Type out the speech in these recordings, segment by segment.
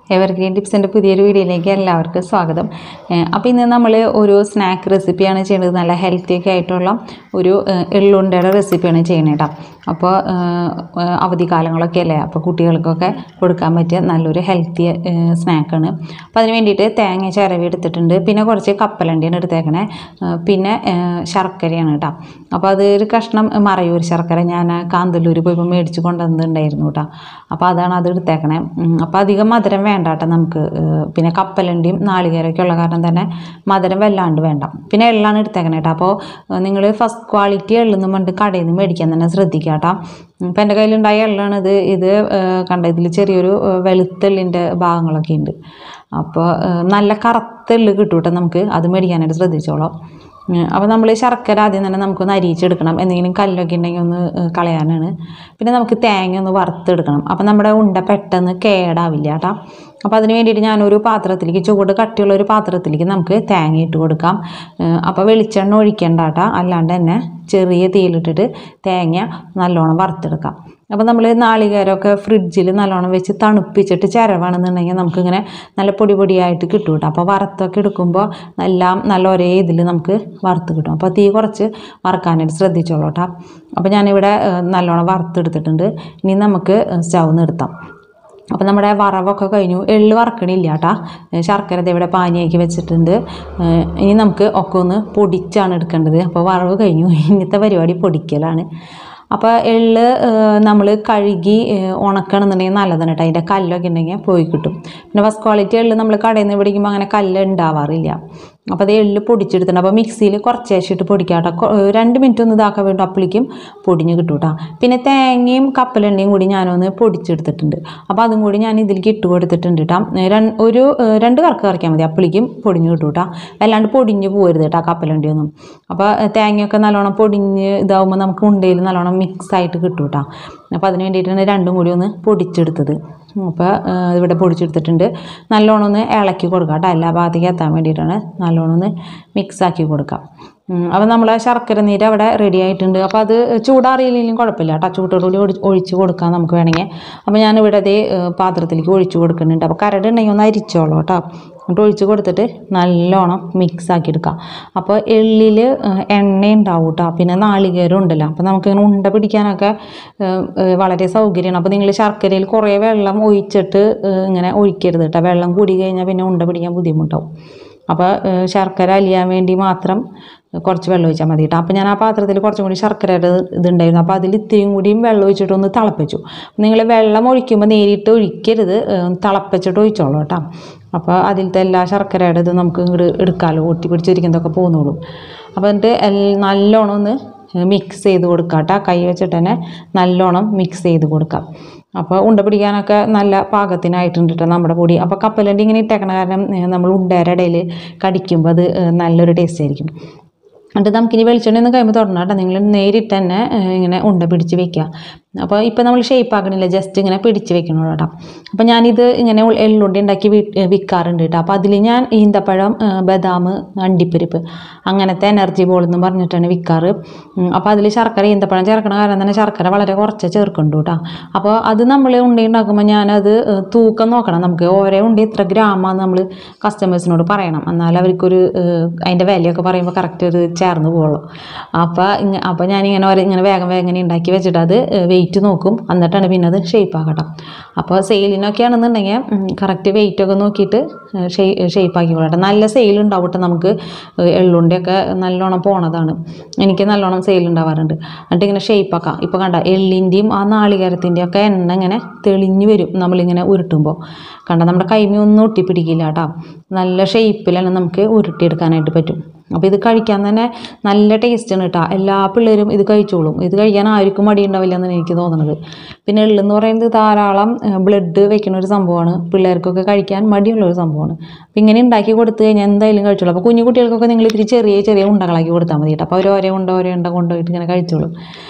evergreen ടിപ്സിൻ്റെ പുതിയൊരു വീഡിയോയിലേക്ക് എല്ലാവർക്കും സ്വാഗതം അപ്പോൾ ഇന്ന് നമ്മൾ ഒരു സ്നാക്ക് റെസിപ്പിയാണ് ചെയ്യുന്നത് നല്ല ഹെൽത്തി ഒക്കെ ആയിട്ടുള്ള ഒരു ഏഹ്, എള്ളുണ്ടയുടെ റെസിപ്പിയാണ് ചെയ്യുന്നത് കേട്ടോ അപ്പോൾ ഏഹ്, അവധിക്കാലങ്ങളൊക്കെ അല്ലേ അപ്പോൾ കുട്ടികൾക്കൊക്കെ കൊടുക്കാൻ പറ്റിയ നല്ലൊരു ഹെൽത്തി സ്നാക്കാണ് അപ്പോൾ അതിന് വേണ്ടിയിട്ട് തേങ്ങ ചിരവി എടുത്തിട്ടുണ്ട് പിന്നെ കുറച്ച് കപ്പലണ്ടിയാണ് എടുത്തേക്കണേ ഏഹ്, പിന്നെ ഏഹ്, ശർക്കരയാണ് കേട്ടോ അപ്പോൾ അത് ഒരു കഷ്ണം മറയൂർ ശർക്കര ഞാൻ കാന്തല്ലൂർ പോയപ്പോൾ മേടിച്ച് കൊണ്ടുവന്നിട്ടുണ്ടായിരുന്നു കേട്ടോ അപ്പോൾ അതാണ് അത് എടുത്തേക്കണേ ഉം, അപ്പോൾ അധികം മധുരം വേണ്ട കേട്ടോ നമുക്ക് ഏഹ്, പിന്നെ കപ്പലണ്ടിയും നാളികേരമൊക്കെ ഉള്ള കാരണം തന്നെ മധുരം വല്ലാണ്ട് വേണ്ട പിന്നെ എള്ളാണ് എടുത്തേക്കണേ കേട്ടോ അപ്പോൾ നിങ്ങൾ ഫസ്റ്റ് ക്വാളിറ്റി എള്ളെന്ന് പറഞ്ഞിട്ട് കടയിൽ നിന്ന് മേടിക്കാൻ തന്നെ ശ്രദ്ധിക്കുക കേട്ടോ ഇപ്പം എൻ്റെ കയ്യിലുണ്ടായ എള്ളാണ് ഇത് ഇത് ഏഹ്, കണ്ട ഇതിൽ ചെറിയൊരു ഏഹ്, വെളുത്തെള്ളിൻ്റെ ഭാഗങ്ങളൊക്കെ ഉണ്ട് അപ്പോൾ ഏഹ്, നല്ല കറുത്ത എള്ള് കിട്ടും കേട്ടോ നമുക്ക് അത് മേടിക്കാനായിട്ട് ശ്രദ്ധിച്ചോളാം അപ്പോൾ നമ്മൾ ശർക്കര ആദ്യം തന്നെ നമുക്കൊന്ന് അരിയിച്ചെടുക്കണം എന്തെങ്കിലും കല്ലൊക്കെ ഉണ്ടെങ്കിൽ ഒന്ന് ഏഹ്, കളയാനാണ് പിന്നെ നമുക്ക് തേങ്ങ ഒന്ന് വറുത്തെടുക്കണം അപ്പോൾ നമ്മുടെ ഉണ്ട പെട്ടെന്ന് കേടാവില്ല കേട്ടോ അപ്പോൾ അതിന് വേണ്ടിയിട്ട് ഞാനൊരു പാത്രത്തിലേക്ക് ചുവട് കട്ടിയുള്ള ഒരു പാത്രത്തിലേക്ക് നമുക്ക് തേങ്ങ ഇട്ട് കൊടുക്കാം ഏഹ്, അപ്പോൾ വെളിച്ചെണ്ണ ഒഴിക്കേണ്ട കേട്ടോ അല്ലാണ്ട് തന്നെ ചെറിയ തീയിലിട്ടിട്ട് തേങ്ങ നല്ലോണം വറുത്തെടുക്കാം അപ്പോൾ നമ്മൾ നാളികേരമൊക്കെ ഫ്രിഡ്ജിൽ നല്ലോണം വെച്ച് തണുപ്പിച്ചിട്ട് ചിരവാണെന്നുണ്ടെങ്കിൽ നമുക്കിങ്ങനെ നല്ല പൊടി പൊടിയായിട്ട് കിട്ടും കേട്ടോ അപ്പോൾ വറുത്തൊക്കെ എടുക്കുമ്പോൾ എല്ലാം നല്ല ഒരേ ഇതിൽ നമുക്ക് വറുത്ത് കിട്ടും അപ്പോൾ തീ കുറച്ച് വറുക്കാനായിട്ട് ശ്രദ്ധിച്ചോളൂ കേട്ടോ അപ്പോൾ ഞാനിവിടെ ഏഹ്, നല്ലോണം വറുത്തെടുത്തിട്ടുണ്ട് ഇനി നമുക്ക് സ്റ്റൗ നിർത്താം അപ്പോൾ നമ്മുടെ വറവൊക്കെ കഴിഞ്ഞു എള്ള് വറക്കണില്ല കേട്ടോ ശർക്കര ദേ ഇവിടെ പാനിയാക്കി വെച്ചിട്ടുണ്ട് ഏഹ് ഇനി നമുക്ക് ഒക്കെ ഒന്ന് പൊടിച്ചാണ് എടുക്കേണ്ടത് അപ്പോൾ വറവ് കഴിഞ്ഞു ഇന്നത്തെ പരിപാടി പൊടിക്കലാണ് അപ്പോൾ എള്ള് നമ്മൾ കഴുകി ഏഹ് ഉണക്കണമെന്നുണ്ടെങ്കിൽ നല്ലതാണ് കേട്ടോ അതിൻ്റെ കല്ലൊക്കെ ഉണ്ടെങ്കിൽ പോയി കിട്ടും പിന്നെ ഫസ്റ്റ് ക്വാളിറ്റി എള്ള് നമ്മൾ കടയിൽ നിന്ന് പിടിക്കുമ്പോൾ അങ്ങനെ കല്ല് ഉണ്ടാവാറില്ല അപ്പോൾ അത് എള്ള് പൊടിച്ചെടുത്തിട്ടുണ്ട് അപ്പോൾ മിക്സിയിൽ കുറച്ച് ശേഷിട്ട് പൊടിക്കാം കേട്ടോ കൊ- രണ്ട് മിനിറ്റ് ഒന്ന് ഇതാക്കാൻ വേണ്ടി അപ്പോഴേക്കും പൊടിഞ്ഞ് കിട്ടും കേട്ടോ പിന്നെ തേങ്ങയും കപ്പലെണ്ണയും കൂടി ഞാനൊന്ന് പൊടിച്ചെടുത്തിട്ടുണ്ട് അപ്പോൾ അതും കൂടി ഞാൻ ഇതിലേക്ക് ഇട്ട് കൊടുത്തിട്ടുണ്ട് കേട്ടോ രൺ- ഒരു ഏഹ്, രണ്ട് കറക്ക് കറക്കിയാൽ മതി അപ്പോഴേക്കും പൊടിഞ്ഞ് കിട്ടും കേട്ടോ അല്ലാണ്ട് പൊടിഞ്ഞ് പോരുത് കേട്ടോ കപ്പലണ്ടിയൊന്നും അപ്പോൾ ഏഹ്, തേങ്ങയൊക്കെ നല്ലോണം പൊടിഞ്ഞ് ഇതാവുമ്പോൾ നമുക്ക് ഉണ്ടയിൽ നല്ലോണം മിക്സ് ആയിട്ട് കിട്ടും കേട്ടോ അപ്പോൾ അതിന് വേണ്ടിയിട്ടാണ് രണ്ടും കൂടി ഒന്ന് പൊടിച്ചെടുത്തത് അപ്പോൾ ഏഹ്, ഇവിടെ പൊടിച്ചെടുത്തിട്ടുണ്ട് നല്ലോണം ഒന്ന് ഇളക്കി കൊടുക്കാം കേട്ടോ എല്ലാ ഭാഗത്തേക്ക് എത്താൻ വേണ്ടിയിട്ടാണ് നല്ലോണം ഒന്ന് മിക്സ് ആക്കി കൊടുക്കാം ഉം, അപ്പോൾ നമ്മൾ ശർക്കര നീര് അവിടെ റെഡി ആയിട്ടുണ്ട് അപ്പോൾ അത് ചൂടാറിയില്ലെങ്കിലും കുഴപ്പമില്ല കേട്ടോ ചൂടോടുകൂടി ഒഴി- ഒഴിച്ച് കൊടുക്കാം നമുക്ക് വേണമെങ്കിൽ അപ്പോൾ ഞാനിവിടെ അതേ ഏഹ്, പാത്രത്തിലേക്ക് ഒഴിച്ച് കൊടുക്കുന്നുണ്ട് അപ്പോൾ കരട് ഉണ്ടെങ്കിൽ ഒന്ന് അരിച്ചോളൂ കേട്ടോ എന്നിട്ട് ഒഴിച്ച് കൊടുത്തിട്ട് നല്ലോണം മിക്സ് ആക്കി എടുക്കാം അപ്പോൾ എള്ളിൽ എണ്ണ ഉണ്ടാവും കേട്ടോ പിന്നെ നാളികേരം ഉണ്ടല്ലോ അപ്പോൾ നമുക്കിങ്ങനെ ഉണ്ട പിടിക്കാനൊക്കെ ഏഹ്, ഏഹ്, വളരെ സൗകര്യമാണ് അപ്പോൾ നിങ്ങൾ ശർക്കരയിൽ കുറേ വെള്ളം ഒഴിച്ചിട്ട് ഏഹ്, ഇങ്ങനെ ഒഴിക്കരുത് കേട്ടോ വെള്ളം കൂടി കഴിഞ്ഞാൽ പിന്നെ ഉണ്ട പിടിക്കാൻ ബുദ്ധിമുട്ടാവും അപ്പോൾ ഏഹ്, ശർക്കര അലിയാൻ വേണ്ടി മാത്രം കുറച്ച് വെള്ളം ഒഴിച്ചാൽ മതി കേട്ടോ അപ്പോൾ ഞാൻ ആ പാത്രത്തിൽ കുറച്ചും കൂടി ശർക്കരയുടെ ഇതുണ്ടായിരുന്നു അപ്പോൾ അതിൽ ഇത്തിരിയും കൂടിയും വെള്ളം ഒഴിച്ചിട്ട് ഒന്ന് തിളപ്പിച്ചു നിങ്ങൾ വെള്ളം ഒഴിക്കുമ്പോൾ നേരിട്ട് ഒഴിക്കരുത് ഏഹ്, തിളപ്പിച്ചിട്ട് ഒഴിച്ചോളൂ കേട്ടോ അപ്പോൾ അതിലത്തെ എല്ലാ ശർക്കരയുടെ ഇത് നമുക്ക് ഇങ്ങോട്ട് എടുക്കാമല്ലോ ഒട്ടി പിടിച്ചിരിക്കുന്നതൊക്കെ പോന്നോളൂ അപ്പോൾ എന്നിട്ട് എൽ- നല്ലോണം ഒന്ന് മിക്സ് ചെയ്ത് കൊടുക്കാം കേട്ടോ കൈ വെച്ചിട്ട് തന്നെ നല്ലോണം മിക്സ് ചെയ്ത് കൊടുക്കാം അപ്പോൾ ഉണ്ട പിടിക്കാനൊക്കെ നല്ല പാകത്തിനായിട്ടുണ്ട് കേട്ടോ നമ്മുടെ പൊടി അപ്പോൾ കപ്പലണ്ടി ഇങ്ങനെ ഇട്ടേക്കണ കാരണം ഏഹ്, നമ്മൾ ഉണ്ടയുടെ ഇടയിൽ കടിക്കുമ്പോൾ അത് ഏഹ്, നല്ലൊരു ടേസ്റ്റ് ആയിരിക്കും എന്നിട്ട് നമുക്കിനി വെളിച്ചെണ്ണ ഒന്ന് കഴിയുമ്പോൾ തുടങ്ങണം കേട്ടോ നിങ്ങൾ നേരിട്ട് തന്നെ ഏഹ്, ഇങ്ങനെ ഉണ്ട പിടിച്ച് വെക്കുക അപ്പോൾ ഇപ്പോൾ നമ്മൾ ഷേപ്പ് ആക്കണില്ല ജസ്റ്റ് ഇങ്ങനെ പിടിച്ച് വെക്കണുള്ളൂ കേട്ടോ അപ്പോൾ ഞാനിത് ഇങ്ങനെ ഉൾ- എള്ളുണ്ടി ഉണ്ടാക്കി വി വിൽക്കാറുണ്ട് കേട്ടോ അപ്പോൾ അതിൽ ഞാൻ ഈന്തപ്പഴം ഏഹ്, ബദാം അണ്ടിപ്പരിപ്പ് അങ്ങനത്തെ എനർജി ബോൾ എന്ന് പറഞ്ഞിട്ടാണ് വിൽക്കാറ് ഉം, അപ്പോൾ അതിൽ ശർക്കര ഈന്തപ്പഴം ചേർക്കണ കാരണം തന്നെ ശർക്കര വളരെ കുറച്ച് ചേർക്കുന്നുണ്ട് കേട്ടോ അപ്പോൾ അത് നമ്മൾ ഉണ്ടി ഉണ്ടാക്കുമ്പോൾ ഞാനത് ഏഹ്, തൂക്കം നോക്കണം നമുക്ക് ഓരോ ഉണ്ടി ഇത്ര ഗ്രാമാന്ന് നമ്മൾ കസ്റ്റമേഴ്സിനോട് പറയണം എന്നാൽ അവർക്കൊരു ഏഹ്, അതിൻ്റെ വിലയൊക്കെ പറയുമ്പോൾ കറക്റ്റ് ഒരു ചേർന്ന് പോകുള്ളൂ അപ്പോൾ ഇങ്ങ അപ്പോൾ ഞാനിങ്ങനെ ഓരോ ഇങ്ങനെ വേഗം വേഗം ഇങ്ങനെ ഉണ്ടാക്കി വെച്ചിട്ട് അത് വെയിറ്റ് നോക്കും എന്നിട്ടാണ് പിന്നെ അത് ഷേപ്പ് ആക്കട്ടോ അപ്പോൾ സെയിലിനൊക്കെ ആണെന്നുണ്ടെങ്കിൽ കറക്റ്റ് വെയിറ്റ് ഒക്കെ നോക്കിയിട്ട് ഷേപ്പ് ആക്കി കൊള്ളട്ടെ നല്ല സെയിൽ ഉണ്ടാവും കേട്ടോ നമുക്ക് എള്ളുണ്ടിയൊക്കെ നല്ലോണം പോണതാണ് എനിക്ക് നല്ലോണം സെയിൽ ഉണ്ടാവാറുണ്ട് എന്നിട്ട് ഇങ്ങനെ ഷേപ്പ് ആക്കാം ഇപ്പോൾ കണ്ട എള്ളിൻ്റെയും ആ നാളികേരത്തിൻ്റെയും ഒക്കെ എണ്ണ ഇങ്ങനെ തെളിഞ്ഞു വരും നമ്മളിങ്ങനെ ഉരുട്ടുമ്പോൾ കണ്ട നമ്മുടെ കൈമി ഒന്നും ഒട്ടിപ്പിടിക്കില്ല കേട്ടോ നല്ല ഷേപ്പിൽ തന്നെ നമുക്ക് ഉരുട്ടിയെടുക്കാനായിട്ട് പറ്റും അപ്പോൾ ഇത് കഴിക്കാൻ തന്നെ നല്ല ടേസ്റ്റാണ് കേട്ടോ എല്ലാ പിള്ളേരും ഇത് കഴിച്ചോളും ഇത് കഴിക്കാൻ ആർക്കും മടി ഉണ്ടാവില്ല എന്നാണ് എനിക്ക് തോന്നുന്നത് പിന്നെ എള്ളെന്ന് പറയുന്നത് ധാരാളം ബ്ലഡ് വെക്കുന്ന ഒരു സംഭവമാണ് പിള്ളേർക്കൊക്കെ കഴിക്കാൻ മടിയുള്ള ഒരു സംഭവമാണ് അപ്പോൾ ഇങ്ങനെ ഉണ്ടാക്കി കൊടുത്തു കഴിഞ്ഞാൽ എന്തായാലും കഴിച്ചോളൂ അപ്പോൾ കുഞ്ഞു കുട്ടികൾക്കൊക്കെ നിങ്ങൾ ഇത്തിരി ചെറിയ ചെറിയ ഉണ്ടകളാക്കി കൊടുത്താൽ മതി കേട്ടോ അപ്പോൾ അവർ ഓരോ ഉണ്ട ഓരോ ഉണ്ട കൊണ്ടുപോയിട്ട് ഇങ്ങനെ കഴിച്ചോളും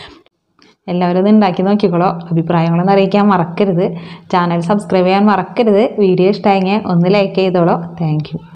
എല്ലാവരും ഇത് ഉണ്ടാക്കി നോക്കിക്കോളൂ അഭിപ്രായങ്ങളൊന്നും അറിയിക്കാൻ മറക്കരുത് ചാനൽ സബ്സ്ക്രൈബ് ചെയ്യാൻ മറക്കരുത് വീഡിയോ ഇഷ്ടമായെങ്കിൽ ഒന്ന് ലൈക്ക് ചെയ്തോളൂ താങ്ക് യു